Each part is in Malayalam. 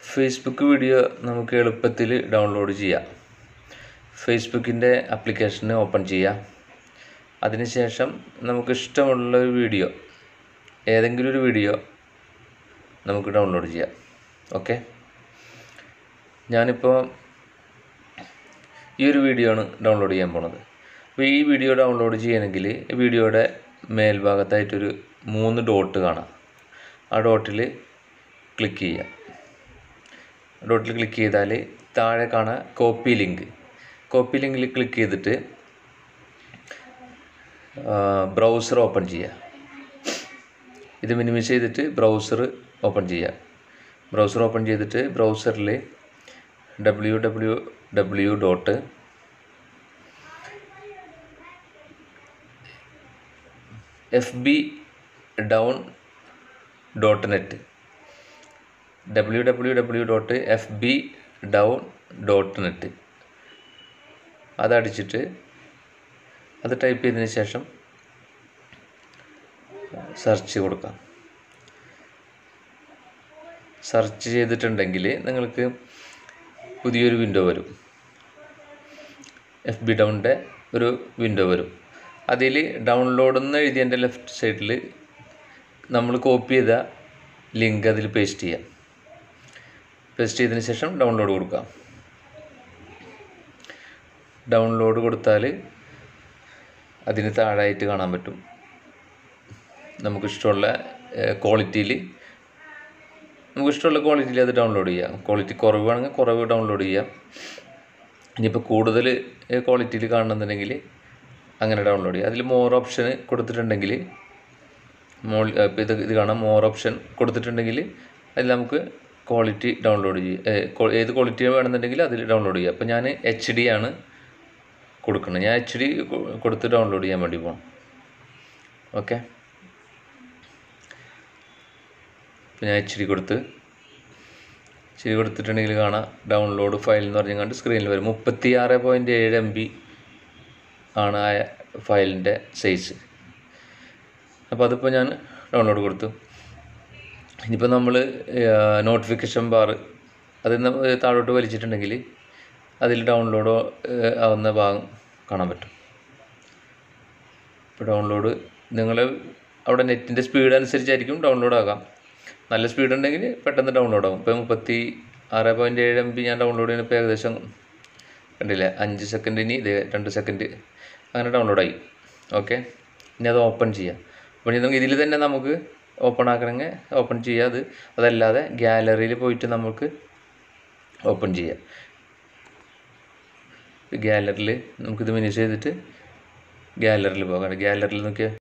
ഫേസ്ബുക്ക് വീഡിയോ നമുക്ക് എളുപ്പത്തിൽ ഡൗൺലോഡ് ചെയ്യാം ഫേസ്ബുക്കിൻ്റെ ആപ്ലിക്കേഷൻ ഓപ്പൺ ചെയ്യാം അതിനുശേഷം നമുക്ക് ഇഷ്ടമുള്ള ഒരു വീഡിയോ ഏതെങ്കിലും ഒരു വീഡിയോ നമുക്ക് ഡൗൺലോഡ് ചെയ്യാം ഓക്കെ ഞാനിപ്പോൾ ഈ ഒരു വീഡിയോ ആണ് ഡൗൺലോഡ് ചെയ്യാൻ പോണത് അപ്പോൾ ഈ വീഡിയോ ഡൗൺലോഡ് ചെയ്യണമെങ്കിൽ വീഡിയോയുടെ മേൽഭാഗത്തായിട്ടൊരു മൂന്ന് ഡോട്ട് കാണാം ആ ഡോട്ടിൽ ക്ലിക്ക് ചെയ്യുക ഡോട്ടിൽ ക്ലിക്ക് ചെയ്താൽ താഴെ കാണാം കോപ്പി ലിങ്ക് കോപ്പി ലിങ്കിൽ ക്ലിക്ക് ചെയ്തിട്ട് ബ്രൗസർ ഓപ്പൺ ചെയ്യുക ഇത് മിനിമൈസ് ചെയ്തിട്ട് ബ്രൗസർ ഓപ്പൺ ചെയ്യുക ബ്രൗസർ ഓപ്പൺ ചെയ്തിട്ട് ബ്രൗസറിൽ W W W dot F B down dot net W W W dot F B down dot net അതടിച്ചിട്ട് അത് ടൈപ്പ് ചെയ്തതിന് ശേഷം സെർച്ച് കൊടുക്കാം സെർച്ച് ചെയ്തിട്ടുണ്ടെങ്കിൽ നിങ്ങൾക്ക് പുതിയൊരു വിൻഡോ വരും എഫ് ബി ഡൗണിൻ്റെ ഒരു വിൻഡോ വരും അതിൽ ഡൗൺലോഡ് എന്ന് എഴുതിയതിൻ്റെ ലെഫ്റ്റ് സൈഡിൽ നമ്മൾ കോപ്പി ചെയ്ത ലിങ്ക് അതിൽ പേസ്റ്റ് ചെയ്യാം പേസ്റ്റ് ചെയ്തതിന് ശേഷം ഡൗൺലോഡ് കൊടുക്കാം ഡൗൺലോഡ് കൊടുത്താൽ അതിന് താഴായിട്ട് കാണാൻ പറ്റും നമുക്കിഷ്ടമുള്ള ക്വാളിറ്റിയിൽ നമുക്കിഷ്ടമുള്ള ക്വാളിറ്റിയിൽ അത് ഡൗൺലോഡ് ചെയ്യാം ക്വാളിറ്റി കുറവാണെങ്കിൽ കുറവ് ഡൗൺലോഡ് ചെയ്യാം ഇനിയിപ്പോൾ കൂടുതൽ ക്വാളിറ്റിയിൽ കാണണമെന്നുണ്ടെങ്കിൽ അങ്ങനെ ഡൗൺലോഡ് ചെയ്യാം അതിൽ മോർ ഓപ്ഷൻ കൊടുത്തിട്ടുണ്ടെങ്കിൽ മോൾ ഇപ്പോൾ ഇത് ഇത് കാണാം മോർ ഓപ്ഷൻ കൊടുത്തിട്ടുണ്ടെങ്കിൽ അതിൽ നമുക്ക് ക്വാളിറ്റി ഡൗൺലോഡ് ചെയ്യാം ഏത് ക്വാളിറ്റി വേണമെന്നുണ്ടെങ്കിൽ അതിൽ ഡൗൺലോഡ് ചെയ്യാം അപ്പോൾ ഞാൻ എച്ച് ഡി ആണ് കൊടുക്കുന്നത് ഞാൻ എച്ച് ഡി കൊടുത്ത് ഡൗൺലോഡ് ചെയ്യാൻ വേണ്ടി പോകണം ഓക്കെ അപ്പോൾ ഞാൻ എച്ച് ഡി കൊടുത്ത് എച്ച് ഡി കൊടുത്തിട്ടുണ്ടെങ്കിൽ കാണാം ഡൗൺലോഡ് ഫയൽ എന്ന് പറഞ്ഞാൽ സ്ക്രീനിൽ വരും മുപ്പത്തി ആറ് പോയിൻറ്റ് ഏഴ് എം ബി ആണ് ആ ഫയലിൻ്റെ സൈസ് അപ്പോൾ അതിപ്പോൾ ഞാൻ ഡൗൺലോഡ് കൊടുത്തു ഇനിയിപ്പോൾ നമ്മൾ നോട്ടിഫിക്കേഷൻ ബാർ അതിൽ നിന്ന് താഴോട്ട് വലിച്ചിട്ടുണ്ടെങ്കിൽ അതിൽ ഡൗൺലോഡ് ആവുന്ന ഭാഗം കാണാൻ പറ്റും ഇപ്പോൾ ഡൗൺലോഡ് നിങ്ങൾ അവിടെ നെറ്റിൻ്റെ സ്പീഡ് അനുസരിച്ചായിരിക്കും ഡൗൺലോഡ് ആകാം നല്ല സ്പീഡ് ഉണ്ടെങ്കിൽ പെട്ടെന്ന് ഡൗൺലോഡ് ആകും ഇപ്പോൾ മുപ്പത്തി ആറ് പോയിൻറ്റ് ഏഴ് എം ബി ഞാൻ ഡൗൺലോഡ് ചെയ്യുന്നപ്പോൾ ഏകദേശം കണ്ടില്ലേ അഞ്ച് സെക്കൻഡിന് ഇത് രണ്ട് സെക്കൻഡ് അങ്ങനെ ഡൗൺലോഡായി ഓക്കെ ഇനി അത് ഓപ്പൺ ചെയ്യാം അപ്പോൾ നമുക്ക് ഇതിൽ തന്നെ നമുക്ക് ഓപ്പൺ ആക്കണമെങ്കിൽ ഓപ്പൺ ചെയ്യാം അത് അതല്ലാതെ ഗ്യാലറിയിൽ പോയിട്ട് നമുക്ക് ഓപ്പൺ ചെയ്യാം ഗ്യാലറിയിൽ നമുക്കിത് മിനിസ് ചെയ്തിട്ട് ഗ്യാലറിയിൽ പോകാം ഗ്യാലറിയിൽ നോക്കിയാൽ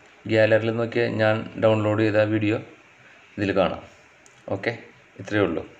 ഗ്യാലറിയിൽ നോക്കിയാൽ ഞാൻ ഡൗൺലോഡ് ചെയ്ത വീഡിയോ ഇതിൽ കാണാം ഓക്കെ ഇത്രയേ ഉള്ളൂ